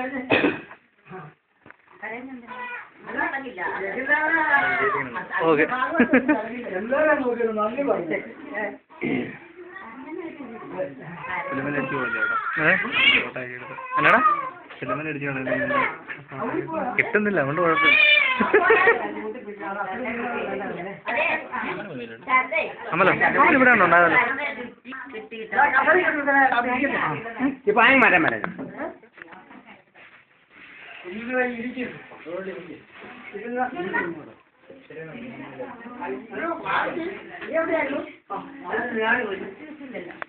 okay എല്ലാവരും നോക്കിയത് നന്ദി പറഞ്ഞു ഫിലിമിൽ അടിച്ചു പോലെ കേട്ടോ ഏ ഫോട്ടോ ആക്കി എടുത്ത് എന്നാടാ ഫിലിമിൽ അടിച്ചു പോലെ കിട്ടുന്നില്ല അതുകൊണ്ട് കുഴപ്പമില്ല അമലോ അമൽ ഇവിടെ ഉണ്ടോ ഉണ്ടാവില്ല ഇപ്പൊ ആയി മാറ്റാൻ പറ്റും എവിടെയായിരുന്നു